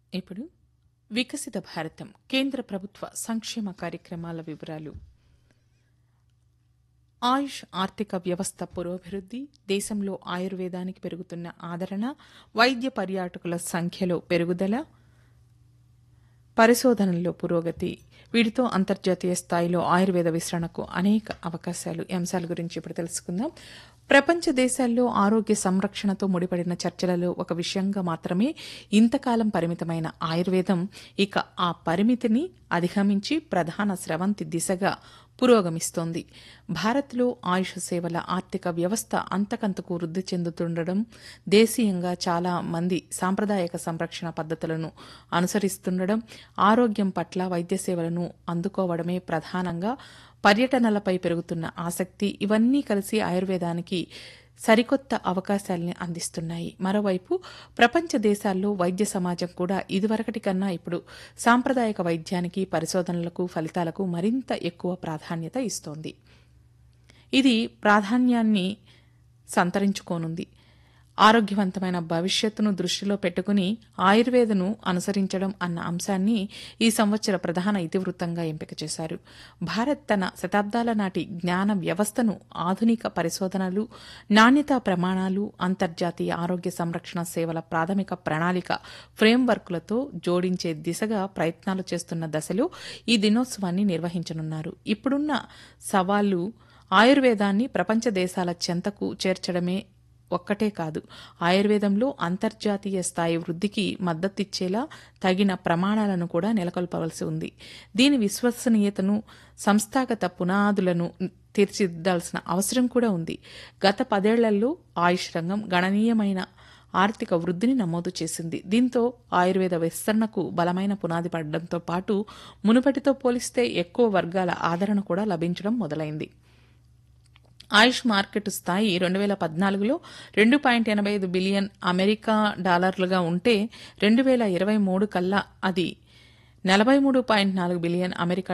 ఇప్పుడు వికసిత భారతం కేంద్ర ప్రభుత్వ సంక్షేమ కార్యక్రమాల వివరాలు ఆయుష్ ఆర్థిక వ్యవస్థ పురోభివృద్ది దేశంలో ఆయుర్వేదానికి పెరుగుతున్న ఆదరణ వైద్య పర్యాటకుల సంఖ్యలో పెరుగుదల పరిశోధనల్లో పురోగతి వీటితో అంతర్జాతీయ స్థాయిలో ఆయుర్వేద విస్తరణకు అనేక అవకాశాలు ఈ అంశాల గురించి ఇప్పుడు తెలుసుకుందాం ప్రపంచ దేశాల్లో ఆరోగ్య సంరక్షణతో ముడిపడిన చర్చలలో ఒక విషయంగా మాత్రమే ఇంతకాలం పరిమితమైన ఆయుర్వేదం ఇక ఆ పరిమితిని అధిగమించి ప్రధాన స్రవంతి దిశగా పురోగమిస్తోంది భారత్లో ఆయుష్ సేవల ఆర్థిక వ్యవస్థ అంతకంతకు వృద్ధి చెందుతుండడం దేశీయంగా చాలా మంది సాంప్రదాయక సంరక్షణ పద్ధతులను అనుసరిస్తుండడం ఆరోగ్యం పట్ల వైద్య సేవలను అందుకోవడమే ప్రధానంగా పర్యటనలపై పెరుగుతున్న ఆసక్తి ఇవన్నీ కలిసి ఆయుర్వేదానికి సరికొత్త అవకాశాల్ని అందిస్తున్నాయి మరోవైపు ప్రపంచ దేశాల్లో వైద్య సమాజం కూడా ఇదివరకటి కన్నా ఇప్పుడు సాంప్రదాయక వైద్యానికి పరిశోధనలకు ఫలితాలకు మరింత ఎక్కువ ప్రాధాన్యత ఇస్తోంది ఇది ప్రాధాన్యాన్ని సంతరించుకోనుంది ఆరోగ్యవంతమైన భవిష్యత్తును దృష్టిలో పెట్టుకుని ఆయుర్వేదను అనుసరించడం అన్న అంశాన్ని ఈ సంవత్సర ప్రధాన ఇతివృత్తంగా ఎంపిక చేశారు భారత్ తన శతాబ్దాల నాటి జ్ఞాన వ్యవస్థను ఆధునిక పరిశోధనలు నాణ్యతా ప్రమాణాలు అంతర్జాతీయ ఆరోగ్య సంరక్షణ సేవల ప్రాథమిక ప్రణాళిక ఫ్రేమ్వర్క్లతో జోడించే దిశగా ప్రయత్నాలు చేస్తున్న దశలో ఈ దినోత్సవాన్ని నిర్వహించనున్నారు ఇప్పుడున్న సవాళ్లు ఆయుర్వేదాన్ని ప్రపంచ దేశాల చెంతకు చేర్చడమే ఒక్కటే కాదు ఆయుర్వేదంలో అంతర్జాతీయ స్థాయి వృద్ధికి మద్దతిచ్చేలా తగిన ప్రమాణాలను కూడా నెలకొల్పవలసి ఉంది దీని విశ్వసనీయతను సంస్థాగత పునాదులను తీర్చిదిద్దాల్సిన అవసరం కూడా ఉంది గత పదేళ్లలో ఆయుష్ రంగం గణనీయమైన ఆర్థిక వృద్ధిని నమోదు చేసింది దీంతో ఆయుర్వేద విస్తరణకు బలమైన పునాది పడడంతో పాటు మునుపటితో పోలిస్తే ఎక్కువ వర్గాల ఆదరణ కూడా లభించడం మొదలైంది ఆయుష్ మార్కెట్ స్థాయి రెండు వేల పద్నాలుగులో రెండు పాయింట్ ఎనభై ఐదు బిలియన్ అమెరికా డాలర్లుగా ఉంటే రెండు వేల ఇరవై మూడు కల్లా అది నలభై మూడు పాయింట్ నాలుగు బిలియన్ అమెరికా